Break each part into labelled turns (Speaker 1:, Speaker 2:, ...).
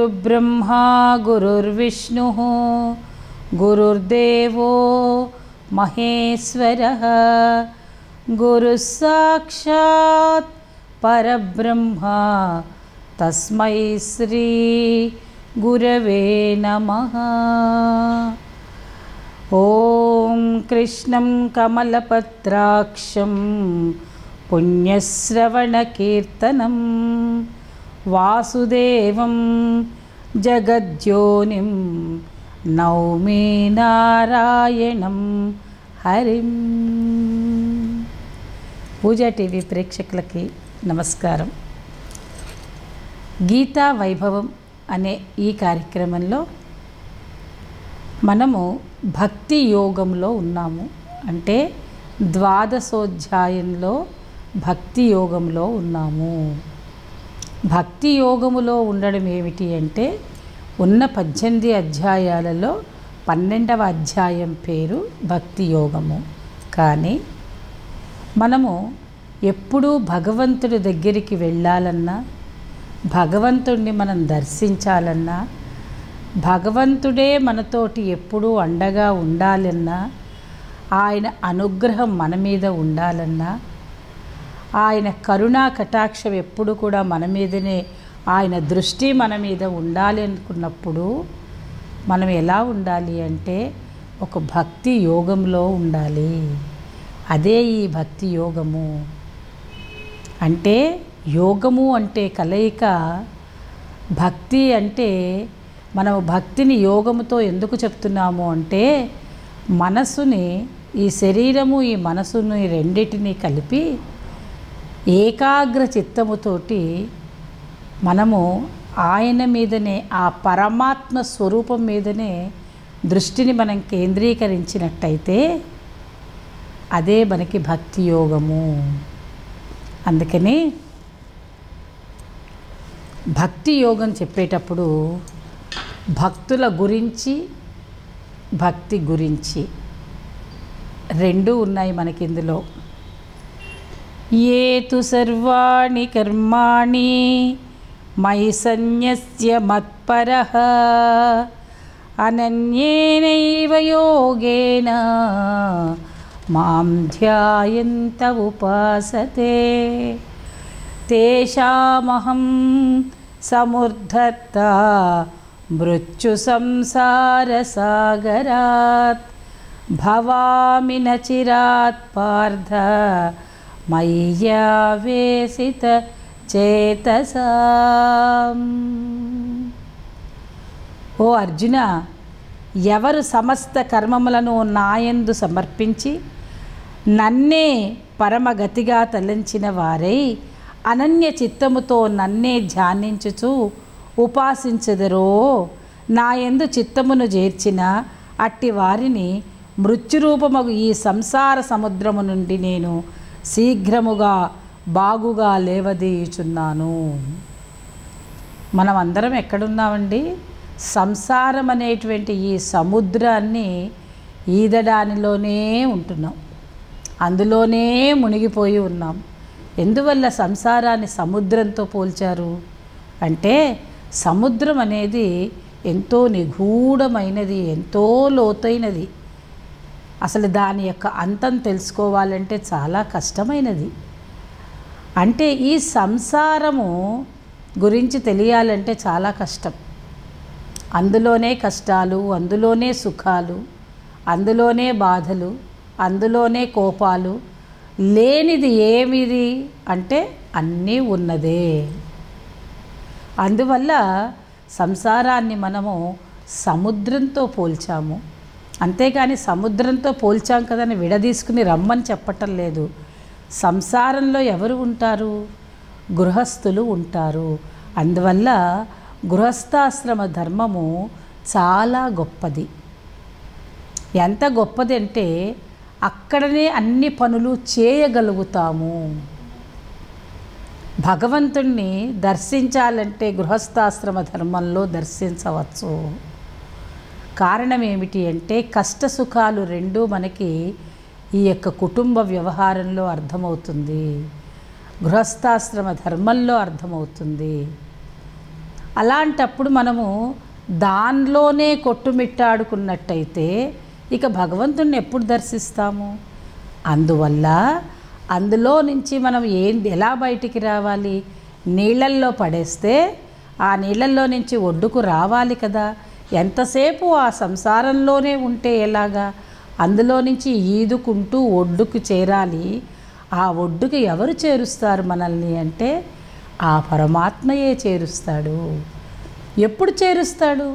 Speaker 1: గురుబ్రహ్మా గురుర్విష్ణు గురుర్దేవో మహేశ్వర గురు సాక్షాత్ పరబ్రహ్మ తస్మై శ్రీ గురవే నమః ఓం కృష్ణం కమలపత్రాక్షం పుణ్యశ్రవణకీర్తనం వాసుదేవం జగజ్యోనిం నౌమి నారాయణం హరిం పూజా టీవీ ప్రేక్షకులకి నమస్కారం గీతా వైభవం అనే ఈ కార్యక్రమంలో మనము భక్తి యోగంలో ఉన్నాము అంటే ద్వాదశోధ్యాయంలో భక్తి యోగంలో ఉన్నాము భక్తి యోగములో ఉండడం ఏమిటి అంటే ఉన్న పద్దెనిమిది అధ్యాయాలలో పన్నెండవ అధ్యాయం పేరు భక్తి యోగము కానీ మనము ఎప్పుడూ భగవంతుడి దగ్గరికి వెళ్ళాలన్నా భగవంతుడిని మనం దర్శించాలన్నా భగవంతుడే మనతోటి ఎప్పుడూ అండగా ఉండాలన్నా ఆయన అనుగ్రహం మన మీద ఉండాలన్నా ఆయన కరుణా కటాక్షం ఎప్పుడు కూడా మన మీదనే ఆయన దృష్టి మన మీద ఉండాలి అనుకున్నప్పుడు మనం ఎలా ఉండాలి అంటే ఒక భక్తి యోగంలో ఉండాలి అదే ఈ భక్తి యోగము అంటే యోగము అంటే కలయిక భక్తి అంటే మనం భక్తిని యోగముతో ఎందుకు చెప్తున్నాము అంటే మనసుని ఈ శరీరము ఈ మనసుని రెండిటిని కలిపి ఏకాగ్ర చిత్తముతోటి మనము ఆయన మీదనే ఆ పరమాత్మ స్వరూపం మీదనే దృష్టిని మనం కేంద్రీకరించినట్టయితే అదే మనకి భక్తి యోగము అందుకని భక్తి యోగం చెప్పేటప్పుడు భక్తుల గురించి భక్తి గురించి రెండు ఉన్నాయి మనకి ఇందులో ఏ తు సర్వాణి కర్మాణి మయి సన్యస్య మత్పర అనన్యేనైవ యోగేన మాం ధ్యాయంత ఉపాసతే తేషామహం సముద్ధర్త మృత్యు సంసారసాగరాత్ భవామి నచిరాత్ పార్థ మయ్యావేసిత చేతసా ఓ అర్జున ఎవరు సమస్త కర్మములను నాయందు సమర్పించి నన్నే పరమగతిగా తలంచిన వారై అనన్య చిత్తముతో నన్నే ధ్యానించుచు ఉపాసించదరో నాయందు చిత్తమును చేర్చిన అట్టి వారిని మృత్యురూపమగు ఈ సంసార సముద్రము నుండి నేను శీఘ్రముగా బాగుగా లేవదీయుచున్నాను మనం అందరం ఎక్కడున్నామండి సంసారం అనేటువంటి ఈ సముద్రాన్ని ఈదడానిలోనే ఉంటున్నాం అందులోనే మునిగిపోయి ఉన్నాం ఎందువల్ల సంసారాన్ని సముద్రంతో పోల్చారు అంటే సముద్రం అనేది ఎంతో నిగూఢమైనది ఎంతో లోతైనది అసలు దాని యొక్క అంతం తెలుసుకోవాలంటే చాలా కష్టమైనది అంటే ఈ సంసారము గురించి తెలియాలంటే చాలా కష్టం అందులోనే కష్టాలు అందులోనే సుఖాలు అందులోనే బాధలు అందులోనే కోపాలు లేనిది ఏమిది అంటే అన్నీ ఉన్నదే అందువల్ల సంసారాన్ని మనము సముద్రంతో పోల్చాము అంతేగాని సముద్రంతో పోల్చాం కదని విడదీసుకుని రమ్మని చెప్పటం లేదు సంసారంలో ఎవరు ఉంటారు గృహస్థులు ఉంటారు అందువల్ల గృహస్థాశ్రమ ధర్మము చాలా గొప్పది ఎంత గొప్పది అంటే అక్కడనే అన్ని పనులు చేయగలుగుతాము భగవంతుణ్ణి దర్శించాలంటే గృహస్థాశ్రమ ధర్మంలో దర్శించవచ్చు కారణం ఏమిటి అంటే కష్ట సుఖాలు రెండూ మనకి ఈ యొక్క కుటుంబ వ్యవహారంలో అర్థమవుతుంది గృహస్థాశ్రమ ధర్మంలో అర్థమవుతుంది అలాంటప్పుడు మనము దానిలోనే కొట్టుమిట్టాడుకున్నట్టయితే ఇక భగవంతుణ్ణి ఎప్పుడు దర్శిస్తాము అందువల్ల అందులో నుంచి మనం ఏం ఎలా బయటికి రావాలి నీళ్ళల్లో పడేస్తే ఆ నీళ్ళల్లో నుంచి ఒడ్డుకు రావాలి కదా ఎంతసేపు ఆ సంసారంలోనే ఉంటే ఎలాగా అందులో నుంచి ఈదుకుంటూ ఒడ్డుకు చేరాలి ఆ ఒడ్డుకు ఎవరు చేరుస్తారు మనల్ని అంటే ఆ పరమాత్మయే చేరుస్తాడు ఎప్పుడు చేరుస్తాడు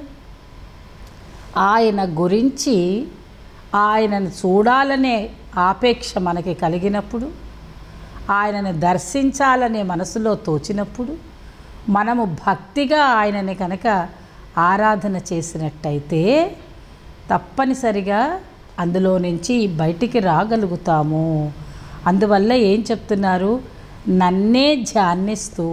Speaker 1: ఆయన గురించి ఆయనను చూడాలనే ఆపేక్ష మనకి కలిగినప్పుడు ఆయనను దర్శించాలనే మనసులో తోచినప్పుడు మనము భక్తిగా ఆయనని కనుక ఆరాధన చేసినట్టయితే తప్పనిసరిగా అందులో నుంచి బయటికి రాగలుగుతాము అందువల్ల ఏం చెప్తున్నారు నన్నే ధ్యానిస్తూ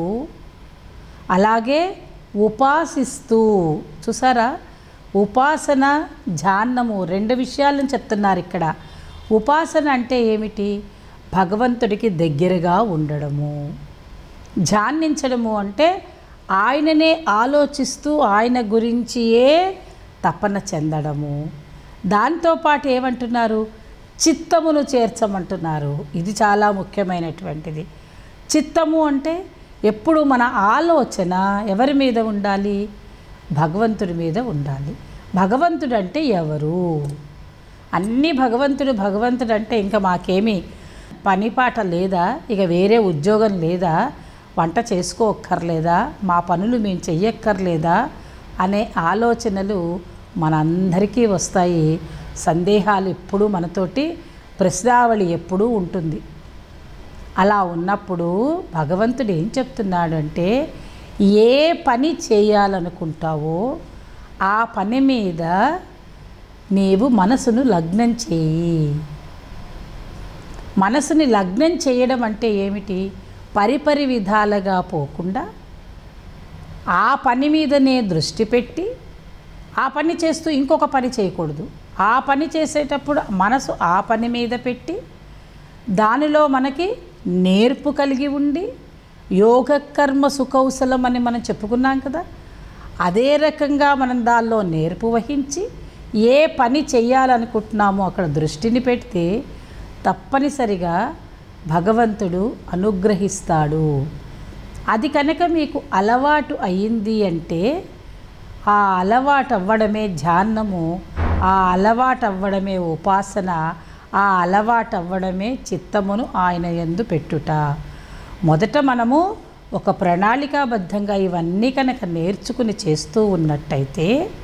Speaker 1: అలాగే ఉపాసిస్తూ చూసారా ఉపాసన ధ్యానము రెండు విషయాలను చెప్తున్నారు ఇక్కడ ఉపాసన అంటే ఏమిటి భగవంతుడికి దగ్గరగా ఉండడము ధ్యానించడము అంటే ఆయననే ఆలోచిస్తూ ఆయన గురించియే తపన చెందడము దాంతోపాటు ఏమంటున్నారు చిత్తమును చేర్చమంటున్నారు ఇది చాలా ముఖ్యమైనటువంటిది చిత్తము అంటే ఎప్పుడు మన ఆలోచన ఎవరి మీద ఉండాలి భగవంతుడి మీద ఉండాలి భగవంతుడు అంటే ఎవరు అన్నీ భగవంతుడు భగవంతుడు అంటే ఇంకా మాకేమీ పనిపాట లేదా ఇక వేరే ఉద్యోగం లేదా వంట చేసుకోక్కర్లేదా మా పనులు మేము చెయ్యక్కర్లేదా అనే ఆలోచనలు మనందరికీ వస్తాయి సందేహాలు ఎప్పుడూ మనతోటి ప్రశ్నావళి ఎప్పుడూ ఉంటుంది అలా ఉన్నప్పుడు భగవంతుడు ఏం చెప్తున్నాడు అంటే ఏ పని చేయాలనుకుంటావో ఆ పని మీద నీవు మనసును లగ్నం చేయి మనసుని లగ్నం చేయడం అంటే ఏమిటి పరిపరి విధాలుగా పోకుండా ఆ పని మీదనే దృష్టి పెట్టి ఆ పని చేస్తూ ఇంకొక పని చేయకూడదు ఆ పని చేసేటప్పుడు మనసు ఆ పని మీద పెట్టి దానిలో మనకి నేర్పు కలిగి ఉండి యోగకర్మ సుకౌశలం అని మనం చెప్పుకున్నాం కదా అదే రకంగా మనం దానిలో నేర్పు వహించి ఏ పని చేయాలనుకుంటున్నామో అక్కడ దృష్టిని పెడితే తప్పనిసరిగా భగవంతుడు అనుగ్రహిస్తాడు అది కనుక మీకు అలవాటు అయింది అంటే ఆ అలవాటు అవ్వడమే ధ్యానము ఆ అలవాటు అవ్వడమే ఉపాసన ఆ అలవాటు అవ్వడమే చిత్తమును ఆయన ఎందు పెట్టుట మొదట మనము ఒక ప్రణాళికాబద్ధంగా ఇవన్నీ కనుక నేర్చుకుని చేస్తూ ఉన్నట్టయితే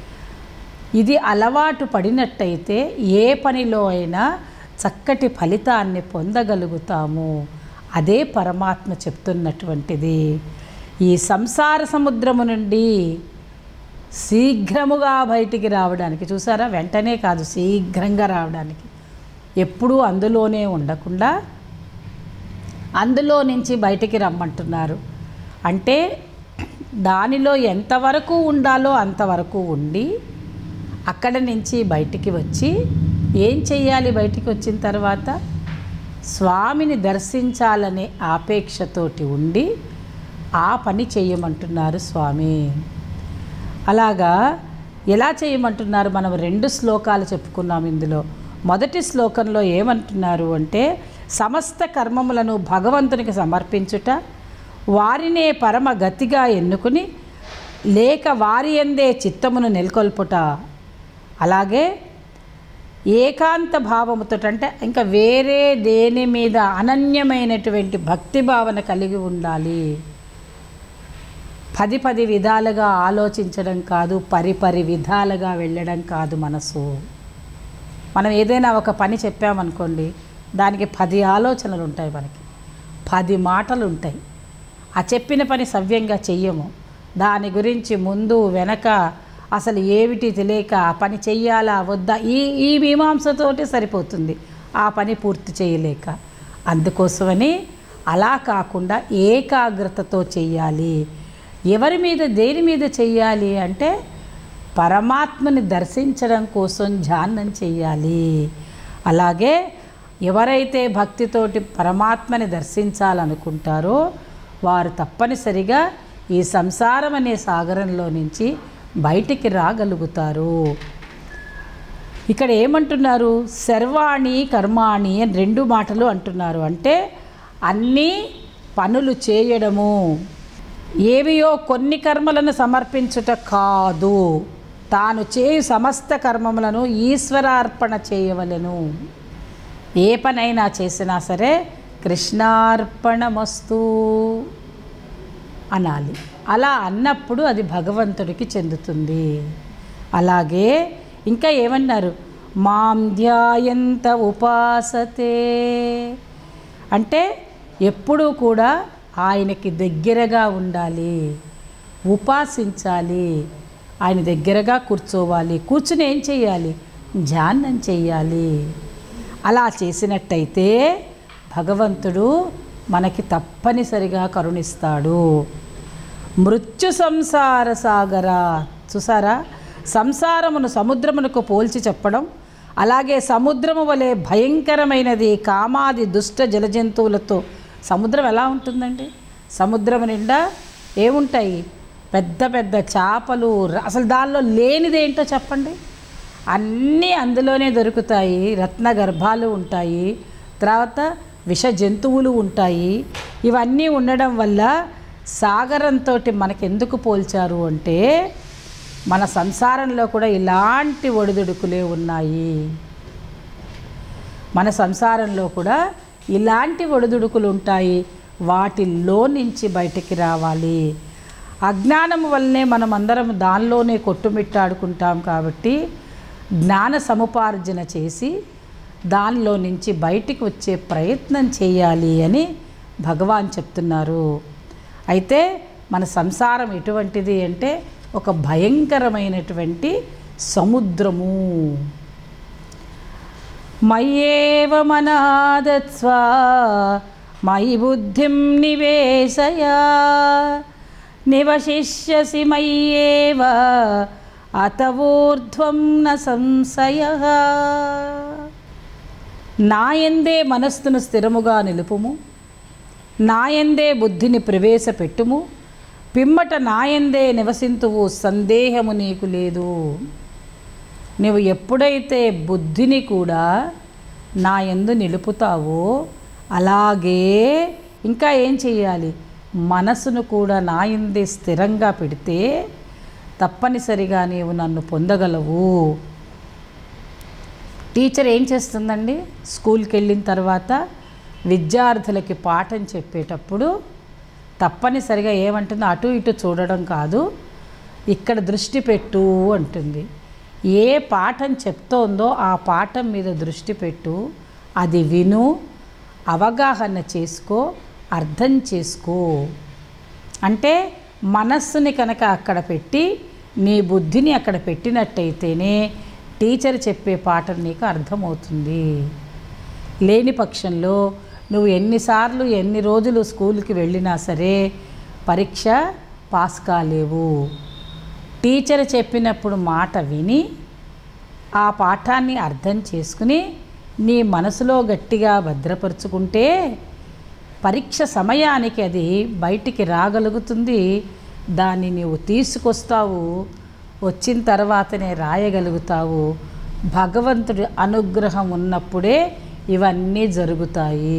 Speaker 1: ఇది అలవాటు పడినట్టయితే ఏ పనిలో అయినా చక్కటి ఫలితాన్ని పొందగలుగుతాము అదే పరమాత్మ చెప్తున్నటువంటిది ఈ సంసార సముద్రము నుండి శీఘ్రముగా బయటికి రావడానికి చూసారా వెంటనే కాదు శీఘ్రంగా రావడానికి ఎప్పుడూ అందులోనే ఉండకుండా అందులో నుంచి బయటికి రమ్మంటున్నారు అంటే దానిలో ఎంతవరకు ఉండాలో అంతవరకు ఉండి అక్కడ నుంచి బయటికి వచ్చి ఏం చెయ్యాలి బయటికి వచ్చిన తర్వాత స్వామిని దర్శించాలనే ఆపేక్షతోటి ఉండి ఆ పని చేయమంటున్నారు స్వామి అలాగా ఎలా చేయమంటున్నారు మనం రెండు శ్లోకాలు చెప్పుకున్నాం ఇందులో మొదటి శ్లోకంలో ఏమంటున్నారు అంటే సమస్త కర్మములను భగవంతునికి సమర్పించుట వారినే పరమ గతిగా ఎన్నుకుని లేక వారి ఎందే చిత్తమును నెలకొల్పుట అలాగే ఏకాంత భావముతో అంటే ఇంకా వేరే దేని మీద అనన్యమైనటువంటి భక్తి భావన కలిగి ఉండాలి పది పది విధాలుగా ఆలోచించడం కాదు పరిపరి విధాలుగా వెళ్ళడం కాదు మనసు మనం ఏదైనా ఒక పని చెప్పామనుకోండి దానికి పది ఆలోచనలు ఉంటాయి మనకి పది మాటలు ఉంటాయి ఆ చెప్పిన పని సవ్యంగా చెయ్యము దాని గురించి ముందు వెనక అసలు ఏమిటి తెలియక ఆ పని చెయ్యాలా వద్దా ఈ ఈ మీమాంసతోటి సరిపోతుంది ఆ పని పూర్తి చేయలేక అందుకోసమని అలా కాకుండా ఏకాగ్రతతో చెయ్యాలి ఎవరి మీద దేని మీద చెయ్యాలి అంటే పరమాత్మని దర్శించడం కోసం ధ్యానం చెయ్యాలి అలాగే ఎవరైతే భక్తితోటి పరమాత్మని దర్శించాలనుకుంటారో వారు తప్పనిసరిగా ఈ సంసారం అనే సాగరంలో నుంచి బయటికి రాగలుగుతారు ఇక్కడ ఏమంటున్నారు సర్వాణి కర్మాణి అని రెండు మాటలు అంటున్నారు అంటే అన్ని పనులు చేయడము ఏవియో కొన్ని కర్మలను సమర్పించుట కాదు తాను చేయు సమస్త కర్మములను ఈశ్వరార్పణ చేయవలెను ఏ పనైనా చేసినా సరే కృష్ణార్పణమస్తు అనాలి అలా అన్నప్పుడు అది భగవంతుడికి చెందుతుంది అలాగే ఇంకా ఏమన్నారు మాం ధ్యాయంత ఉపాసతే అంటే ఎప్పుడూ కూడా ఆయనకి దగ్గరగా ఉండాలి ఉపాసించాలి ఆయన దగ్గరగా కూర్చోవాలి కూర్చుని ఏం చేయాలి ధ్యానం చేయాలి అలా చేసినట్టయితే భగవంతుడు మనకి తప్పనిసరిగా కరుణిస్తాడు మృత్యు సంసార సాగర చూసారా సంసారమును సముద్రమునకు పోల్చి చెప్పడం అలాగే సముద్రము వలె భయంకరమైనది కామాది దుష్ట జలజంతువులతో సముద్రం ఎలా ఉంటుందండి సముద్రం నిండా ఏముంటాయి పెద్ద పెద్ద చేపలు ర- అసలు దానిలో లేనిది ఏంటో చెప్పండి అన్నీ అందులోనే దొరుకుతాయి రత్న గర్భాలు ఉంటాయి తర్వాత విష జంతువులు ఉంటాయి ఇవన్నీ ఉండడం వల్ల సాగరంతో మనకెందుకు పోల్చారు అంటే మన సంసారంలో కూడా ఇలాంటి ఒడిదుడుకులే ఉన్నాయి మన సంసారంలో కూడా ఇలాంటి ఒడిదుడుకులు ఉంటాయి వాటిల్లో నుంచి బయటికి రావాలి అజ్ఞానం వల్లనే మనం అందరం దానిలోనే కొట్టుమిట్టాడుకుంటాం కాబట్టి జ్ఞాన సముపార్జన చేసి దానిలో నుంచి బయటికి వచ్చే ప్రయత్నం చేయాలి అని భగవాన్ చెప్తున్నారు అయితే మన సంసారం ఎటువంటిది అంటే ఒక భయంకరమైనటువంటి సముద్రము మయ్యేవ మనాదత్స్వ మయి బుద్ధిం నివేశయ నివశిష్యసి మయ్యేవ అత ఊర్ధ్వం న సంశయ నాయందే మనస్సును స్థిరముగా నిలుపుము నాయందే బుద్ధిని ప్రవేశపెట్టుము పిమ్మట నాయందే నివసింతువు సందేహము నీకు లేదు నువ్వు ఎప్పుడైతే బుద్ధిని కూడా నా యందు నిలుపుతావో అలాగే ఇంకా ఏం చేయాలి మనసును కూడా నా యందే స్థిరంగా పెడితే తప్పనిసరిగా నీవు నన్ను పొందగలవు టీచర్ ఏం చేస్తుందండి స్కూల్కి వెళ్ళిన తర్వాత విద్యార్థులకి పాఠం చెప్పేటప్పుడు తప్పనిసరిగా ఏమంటుందో అటు ఇటు చూడడం కాదు ఇక్కడ దృష్టి పెట్టు అంటుంది ఏ పాఠం చెప్తోందో ఆ పాఠం మీద దృష్టి పెట్టు అది విను అవగాహన చేసుకో అర్థం చేసుకో అంటే మనస్సుని కనుక అక్కడ పెట్టి నీ బుద్ధిని అక్కడ పెట్టినట్టయితేనే టీచర్ చెప్పే పాఠం నీకు అర్థమవుతుంది లేని పక్షంలో నువ్వు ఎన్నిసార్లు ఎన్ని రోజులు స్కూల్కి వెళ్ళినా సరే పరీక్ష పాస్ కాలేవు టీచర్ చెప్పినప్పుడు మాట విని ఆ పాఠాన్ని అర్థం చేసుకుని నీ మనసులో గట్టిగా భద్రపరుచుకుంటే పరీక్ష సమయానికి అది బయటికి రాగలుగుతుంది దాన్ని నీవు తీసుకొస్తావు వచ్చిన తర్వాతనే రాయగలుగుతావు భగవంతుడి అనుగ్రహం ఉన్నప్పుడే ఇవన్నీ జరుగుతాయి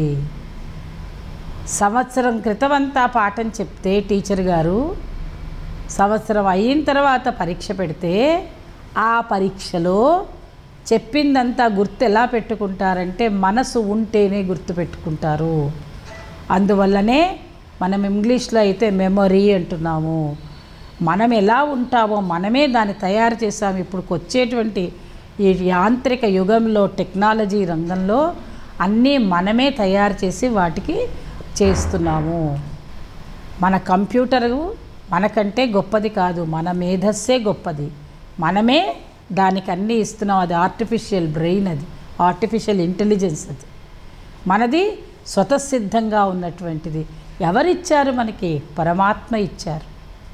Speaker 1: సంవత్సరం క్రితమంతా పాఠం చెప్తే టీచర్ గారు సంవత్సరం అయిన తర్వాత పరీక్ష పెడితే ఆ పరీక్షలో చెప్పిందంతా గుర్తు ఎలా పెట్టుకుంటారంటే మనసు ఉంటేనే గుర్తు పెట్టుకుంటారు అందువల్లనే మనం ఇంగ్లీష్లో అయితే మెమొరీ అంటున్నాము మనం ఎలా ఉంటామో మనమే దాన్ని తయారు చేసాము ఇప్పుడు వచ్చేటువంటి ఈ యాంత్రిక యుగంలో టెక్నాలజీ రంగంలో అన్నీ మనమే తయారు చేసి వాటికి చేస్తున్నాము మన కంప్యూటరు మనకంటే గొప్పది కాదు మన మేధస్సే గొప్పది మనమే దానికి అన్నీ ఇస్తున్నాం అది ఆర్టిఫిషియల్ బ్రెయిన్ అది ఆర్టిఫిషియల్ ఇంటెలిజెన్స్ అది మనది స్వతసిద్ధంగా ఉన్నటువంటిది ఎవరిచ్చారు మనకి పరమాత్మ ఇచ్చారు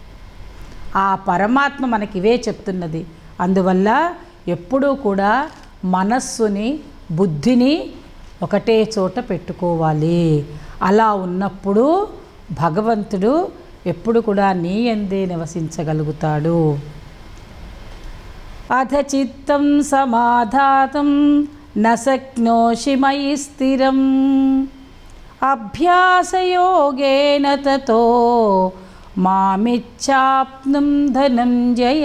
Speaker 1: ఆ పరమాత్మ మనకి ఇవే చెప్తున్నది అందువల్ల ఎప్పుడూ కూడా మనస్సుని బుద్ధిని ఒకటే చోట పెట్టుకోవాలి అలా ఉన్నప్పుడు భగవంతుడు ఎప్పుడు కూడా నీ ఎందే నివసించగలుగుతాడు అథ చిత్తం సమాధాతం న శక్నోషి మయి స్థిరం అభ్యాసయోగేన తతో మామిచ్చాప్నుం ధనంజయ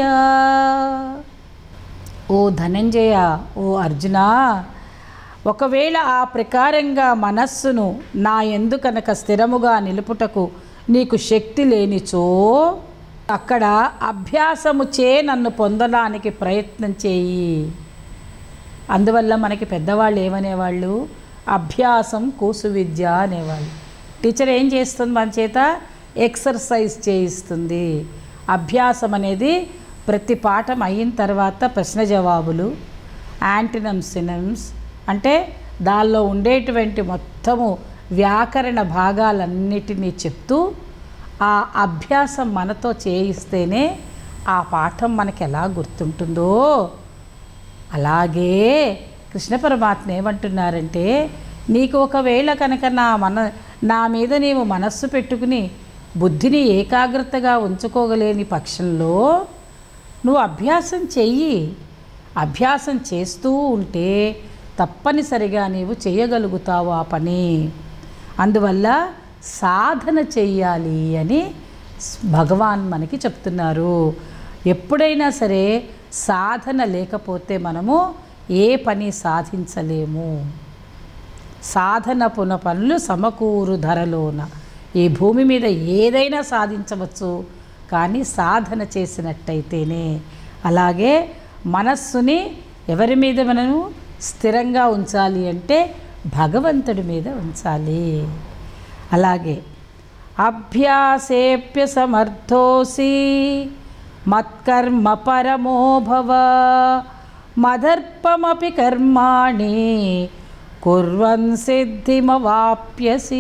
Speaker 1: ఓ ధనంజయ ఓ అర్జున ఒకవేళ ఆ ప్రకారంగా మనస్సును నా ఎందు కనుక స్థిరముగా నిలుపుటకు నీకు శక్తి లేనిచో అక్కడ అభ్యాసము చే నన్ను పొందడానికి ప్రయత్నం చేయి అందువల్ల మనకి పెద్దవాళ్ళు ఏమనేవాళ్ళు అభ్యాసం కూసు విద్య అనేవాళ్ళు టీచర్ ఏం చేస్తుంది మన చేత ఎక్సర్సైజ్ చేయిస్తుంది అభ్యాసం అనేది ప్రతి పాఠం అయిన తర్వాత ప్రశ్న జవాబులు యాంటినమ్స్ సినమ్స్ అంటే దానిలో ఉండేటువంటి మొత్తము వ్యాకరణ భాగాలన్నిటినీ చెప్తూ ఆ అభ్యాసం మనతో చేయిస్తేనే ఆ పాఠం మనకి ఎలా గుర్తుంటుందో అలాగే కృష్ణ పరమాత్మ ఏమంటున్నారంటే నీకు ఒకవేళ కనుక నా మన నా మీద నీవు మనస్సు పెట్టుకుని బుద్ధిని ఏకాగ్రతగా ఉంచుకోగలేని పక్షంలో నువ్వు అభ్యాసం చెయ్యి అభ్యాసం చేస్తూ ఉంటే తప్పనిసరిగా నీవు చేయగలుగుతావు ఆ పని అందువల్ల సాధన చెయ్యాలి అని భగవాన్ మనకి చెప్తున్నారు ఎప్పుడైనా సరే సాధన లేకపోతే మనము ఏ పని సాధించలేము సాధన పున పనులు సమకూరు ధరలోన ఈ భూమి మీద ఏదైనా సాధించవచ్చు కానీ సాధన చేసినట్టయితేనే అలాగే మనస్సుని ఎవరి మీద మనము స్థిరంగా ఉంచాలి అంటే భగవంతుడి మీద ఉంచాలి అలాగే అభ్యాసేప్య సమర్థోసి మత్కర్మ పరమో భవ మదర్పమపి కర్మాణి కుర్వన్ సిద్ధిమవాప్యసి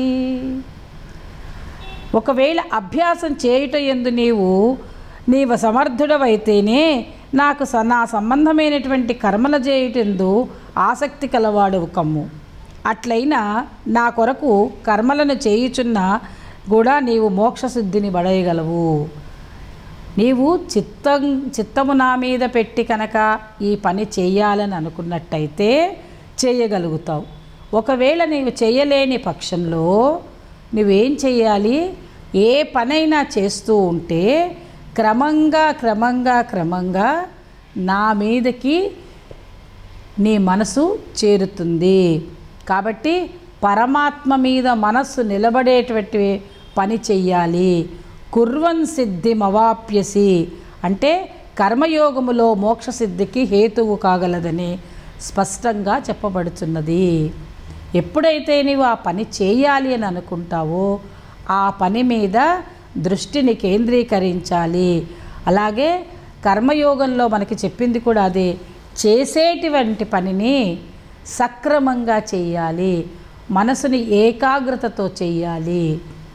Speaker 1: ఒకవేళ అభ్యాసం చేయుట ఎందు నీవు నీవు సమర్థుడవైతేనే నాకు స నా సంబంధమైనటువంటి కర్మల చేయుటెందు ఆసక్తి కలవాడవు కమ్ము అట్లయినా నా కొరకు కర్మలను చేయుచున్న కూడా నీవు మోక్షసిద్ధిని పడేయగలవు నీవు చిత్తం చిత్తము నా మీద పెట్టి కనుక ఈ పని చేయాలని అనుకున్నట్టయితే చేయగలుగుతావు ఒకవేళ నీవు చేయలేని పక్షంలో నువ్వేం చేయాలి ఏ పనైనా చేస్తూ ఉంటే క్రమంగా క్రమంగా క్రమంగా నా మీదకి నీ మనసు చేరుతుంది కాబట్టి పరమాత్మ మీద మనస్సు నిలబడేటువంటి పని చెయ్యాలి కుర్వన్ సిద్ధి మవాప్యసి అంటే కర్మయోగములో మోక్ష సిద్ధికి హేతువు కాగలదని స్పష్టంగా చెప్పబడుతున్నది ఎప్పుడైతే నీవు ఆ పని చేయాలి అని అనుకుంటావో ఆ పని మీద దృష్టిని కేంద్రీకరించాలి అలాగే కర్మయోగంలో మనకి చెప్పింది కూడా అదే చేసేటువంటి పనిని సక్రమంగా చేయాలి మనసుని ఏకాగ్రతతో చేయాలి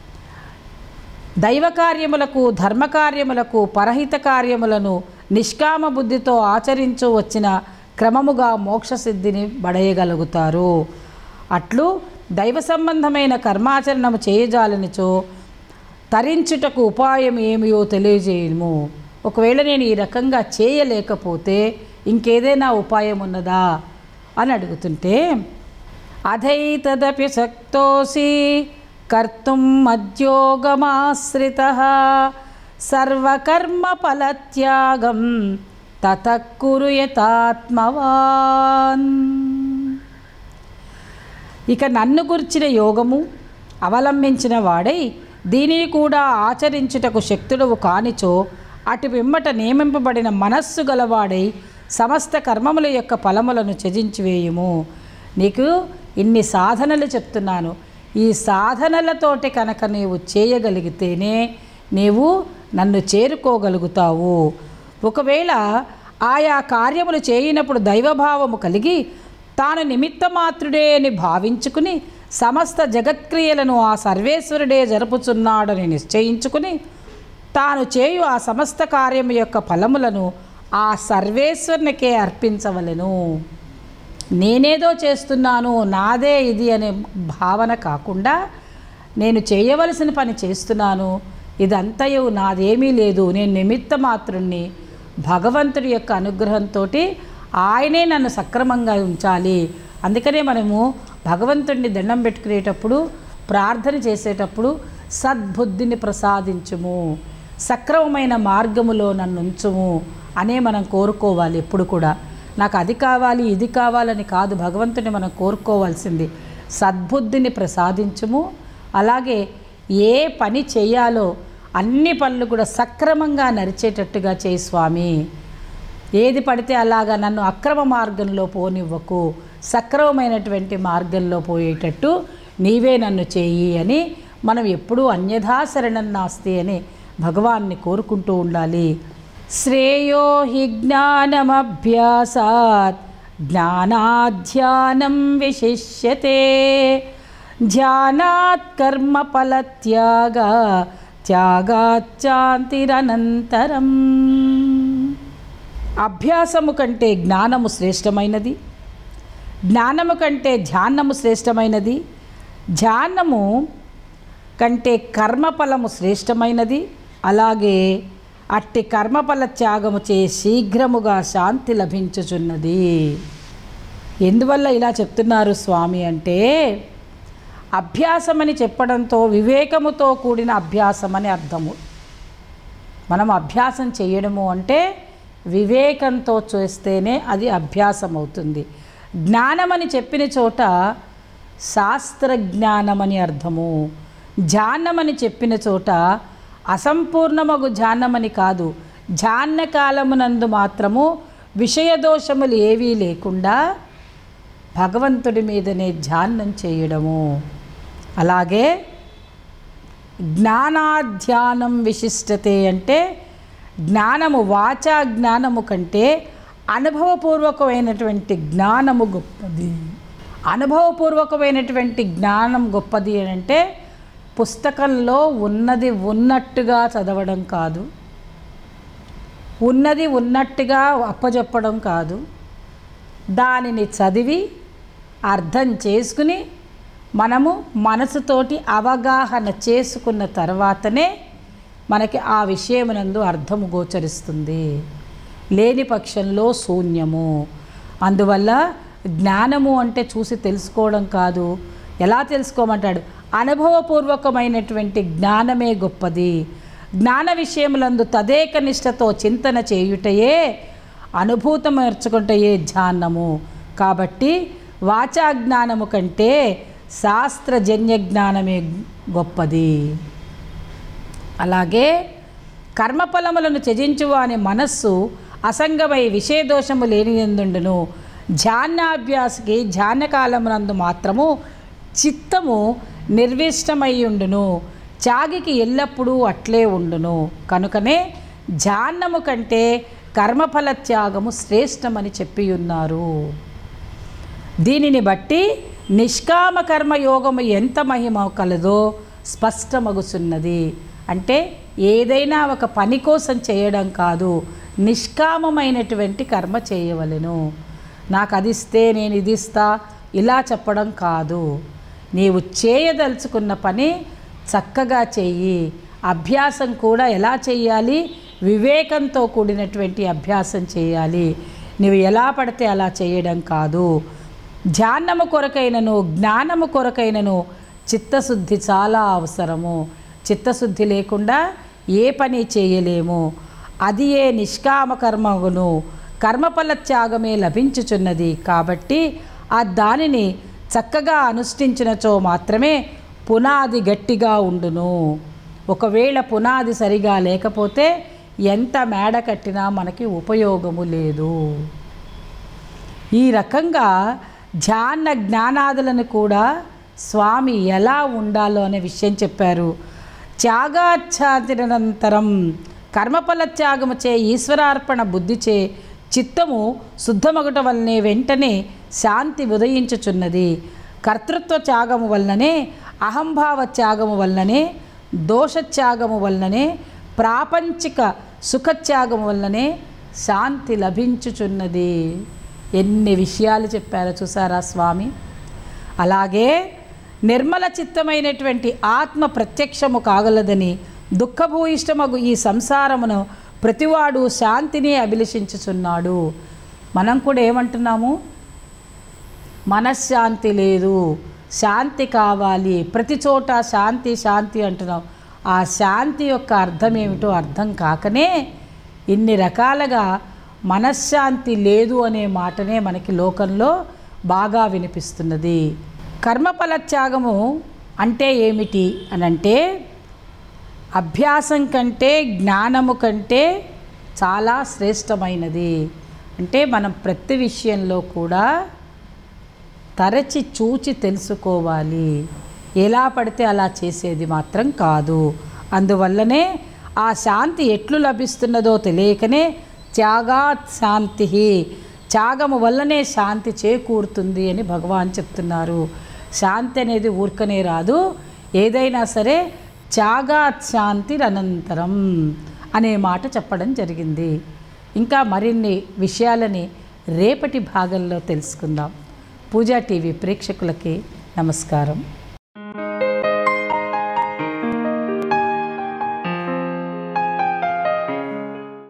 Speaker 1: దైవ కార్యములకు ధర్మకార్యములకు పరహిత కార్యములను నిష్కామ బుద్ధితో ఆచరించు వచ్చిన క్రమముగా మోక్షసిద్ధిని బడయగలుగుతారు అట్లు దైవ సంబంధమైన కర్మాచరణము చేయజాలనిచో తరించుటకు ఉపాయం ఏమియో తెలియజేయము ఒకవేళ నేను ఈ రకంగా చేయలేకపోతే ఇంకేదైనా ఉపాయం ఉన్నదా అని అడుగుతుంటే అధైతదపి శక్తోసి కర్తుం మద్యోగమాశ్రిత సర్వకర్మ ఫలత్యాగం తతక్కురు యతాత్మవాన్ ఇక నన్ను గుర్చిన యోగము అవలంబించిన వాడై దీనిని కూడా ఆచరించుటకు శక్తుడవు కానిచో అటు పిమ్మట నియమింపబడిన మనస్సు గలవాడై సమస్త కర్మముల యొక్క ఫలములను త్యజించివేయుము నీకు ఇన్ని సాధనలు చెప్తున్నాను ఈ సాధనలతోటి కనుక నీవు చేయగలిగితేనే నీవు నన్ను చేరుకోగలుగుతావు ఒకవేళ ఆయా కార్యములు చేయనప్పుడు దైవభావము కలిగి తాను నిమిత్తమాత్రుడే అని భావించుకుని సమస్త జగత్క్రియలను ఆ సర్వేశ్వరుడే జరుపుచున్నాడని నిశ్చయించుకుని తాను చేయు ఆ సమస్త కార్యము యొక్క ఫలములను ఆ సర్వేశ్వరునికే అర్పించవలెను నేనేదో చేస్తున్నాను నాదే ఇది అనే భావన కాకుండా నేను చేయవలసిన పని చేస్తున్నాను ఇదంతయు నాదేమీ లేదు నేను నిమిత్త మాత్రుణ్ణి భగవంతుడి యొక్క అనుగ్రహంతో ఆయనే నన్ను సక్రమంగా ఉంచాలి అందుకనే మనము భగవంతుడిని దండం పెట్టుకునేటప్పుడు ప్రార్థన చేసేటప్పుడు సద్బుద్ధిని ప్రసాదించుము సక్రమమైన మార్గములో నన్ను ఉంచుము అనే మనం కోరుకోవాలి ఎప్పుడు కూడా నాకు అది కావాలి ఇది కావాలని కాదు భగవంతుని మనం కోరుకోవాల్సింది సద్బుద్ధిని ప్రసాదించుము అలాగే ఏ పని చేయాలో అన్ని పనులు కూడా సక్రమంగా నడిచేటట్టుగా చేయి స్వామి ఏది పడితే అలాగా నన్ను అక్రమ మార్గంలో పోనివ్వకు సక్రమమైనటువంటి మార్గంలో పోయేటట్టు నీవే నన్ను చేయి అని మనం ఎప్పుడూ అన్యథా శరణం నాస్తి అని భగవాన్ని కోరుకుంటూ ఉండాలి శ్రేయో హి జ్ఞానమభ్యాసాత్ జ్ఞానాధ్యానం విశిష్యతే ధ్యానాత్ కర్మ ఫలత్యాగ త్యాగాచాంతిరనంతరం అభ్యాసము కంటే జ్ఞానము శ్రేష్టమైనది జ్ఞానము కంటే ధ్యానము శ్రేష్టమైనది ధ్యానము కంటే కర్మఫలము శ్రేష్టమైనది అలాగే అట్టి కర్మఫల త్యాగము చే శీఘ్రముగా శాంతి లభించుచున్నది ఎందువల్ల ఇలా చెప్తున్నారు స్వామి అంటే అభ్యాసమని చెప్పడంతో వివేకముతో కూడిన అభ్యాసం అని అర్థము మనం అభ్యాసం చేయడము అంటే వివేకంతో చేస్తేనే అది అభ్యాసం అవుతుంది జ్ఞానమని చెప్పిన చోట శాస్త్ర జ్ఞానమని అర్థము ధ్యానమని చెప్పిన చోట అసంపూర్ణమగు ధ్యానమని కాదు ధ్యాన కాలమునందు మాత్రము విషయదోషములు ఏవీ లేకుండా భగవంతుడి మీదనే ధ్యానం చేయడము అలాగే జ్ఞానాధ్యానం విశిష్టతే అంటే జ్ఞానము వాచా జ్ఞానము కంటే అనుభవపూర్వకమైనటువంటి జ్ఞానము గొప్పది అనుభవపూర్వకమైనటువంటి జ్ఞానం గొప్పది అని అంటే పుస్తకంలో ఉన్నది ఉన్నట్టుగా చదవడం కాదు ఉన్నది ఉన్నట్టుగా అప్పజెప్పడం కాదు దానిని చదివి అర్థం చేసుకుని మనము మనసుతోటి అవగాహన చేసుకున్న తర్వాతనే మనకి ఆ విషయమునందు అర్థము గోచరిస్తుంది లేని పక్షంలో శూన్యము అందువల్ల జ్ఞానము అంటే చూసి తెలుసుకోవడం కాదు ఎలా తెలుసుకోమంటాడు అనుభవపూర్వకమైనటువంటి జ్ఞానమే గొప్పది జ్ఞాన విషయములందు తదేక నిష్టతో చింతన చేయుటయే అనుభూతం నేర్చుకుంటయే ధ్యానము కాబట్టి వాచా జ్ఞానము కంటే శాస్త్రజన్య జ్ఞానమే గొప్పది అలాగే కర్మఫలములను త్యజించువ అనే మనస్సు అసంగమై విషయదోషము లేని ఎందుండును ధ్యానాభ్యాసకి ధ్యానకాలమునందు మాత్రము చిత్తము నిర్విష్టమై ఉండును త్యాగికి ఎల్లప్పుడూ అట్లే ఉండును కనుకనే ధ్యానము కంటే కర్మఫల త్యాగము శ్రేష్టమని చెప్పి ఉన్నారు దీనిని బట్టి నిష్కామ కర్మయోగము ఎంత మహిమ కలదో స్పష్టమగుచున్నది అంటే ఏదైనా ఒక పని కోసం చేయడం కాదు నిష్కామమైనటువంటి కర్మ చేయవలెను నాకు అది ఇస్తే నేను ఇది ఇస్తా ఇలా చెప్పడం కాదు నీవు చేయదలుచుకున్న పని చక్కగా చెయ్యి అభ్యాసం కూడా ఎలా చేయాలి వివేకంతో కూడినటువంటి అభ్యాసం చేయాలి నువ్వు ఎలా పడితే అలా చేయడం కాదు ధ్యానము కొరకైనను జ్ఞానము కొరకైనను చిత్తశుద్ధి చాలా అవసరము చిత్తశుద్ధి లేకుండా ఏ పని చేయలేము అది ఏ నిష్కామ కర్మగును కర్మఫల త్యాగమే లభించుచున్నది కాబట్టి ఆ దానిని చక్కగా అనుష్ఠించినచో మాత్రమే పునాది గట్టిగా ఉండును ఒకవేళ పునాది సరిగా లేకపోతే ఎంత మేడ కట్టినా మనకి ఉపయోగము లేదు ఈ రకంగా ధ్యాన జ్ఞానాదులను కూడా స్వామి ఎలా ఉండాలో అనే విషయం చెప్పారు త్యాగాచ్ఛాదినంతరం కర్మఫల త్యాగము చే ఈశ్వరార్పణ బుద్ధిచే చిత్తము శుద్ధమగుట వల్లనే వెంటనే శాంతి ఉదయించుచున్నది కర్తృత్వ త్యాగము వల్లనే అహంభావ త్యాగము వల్లనే దోషత్యాగము వల్లనే ప్రాపంచిక సుఖత్యాగము వల్లనే శాంతి లభించుచున్నది ఎన్ని విషయాలు చెప్పారో చూసారా స్వామి అలాగే నిర్మల చిత్తమైనటువంటి ఆత్మ ప్రత్యక్షము కాగలదని దుఃఖభూయిష్టమగు ఈ సంసారమును ప్రతివాడు శాంతిని అభిలషించుచున్నాడు మనం కూడా ఏమంటున్నాము మనశ్శాంతి లేదు శాంతి కావాలి ప్రతి చోట శాంతి శాంతి అంటున్నాం ఆ శాంతి యొక్క అర్థం ఏమిటో అర్థం కాకనే ఇన్ని రకాలుగా మనశ్శాంతి లేదు అనే మాటనే మనకి లోకంలో బాగా వినిపిస్తున్నది కర్మఫల త్యాగము అంటే ఏమిటి అని అంటే అభ్యాసం కంటే జ్ఞానము కంటే చాలా శ్రేష్టమైనది అంటే మనం ప్రతి విషయంలో కూడా తరచి చూచి తెలుసుకోవాలి ఎలా పడితే అలా చేసేది మాత్రం కాదు అందువల్లనే ఆ శాంతి ఎట్లు లభిస్తున్నదో తెలియకనే త్యాగాత్ శాంతి త్యాగము వల్లనే శాంతి చేకూరుతుంది అని భగవాన్ చెప్తున్నారు శాంతి అనేది ఊరికనే రాదు ఏదైనా సరే త్యాగాత్ శాంతి అనంతరం అనే మాట చెప్పడం జరిగింది ఇంకా మరిన్ని విషయాలని రేపటి భాగంలో తెలుసుకుందాం పూజా టీవీ ప్రేక్షకులకి నమస్కారం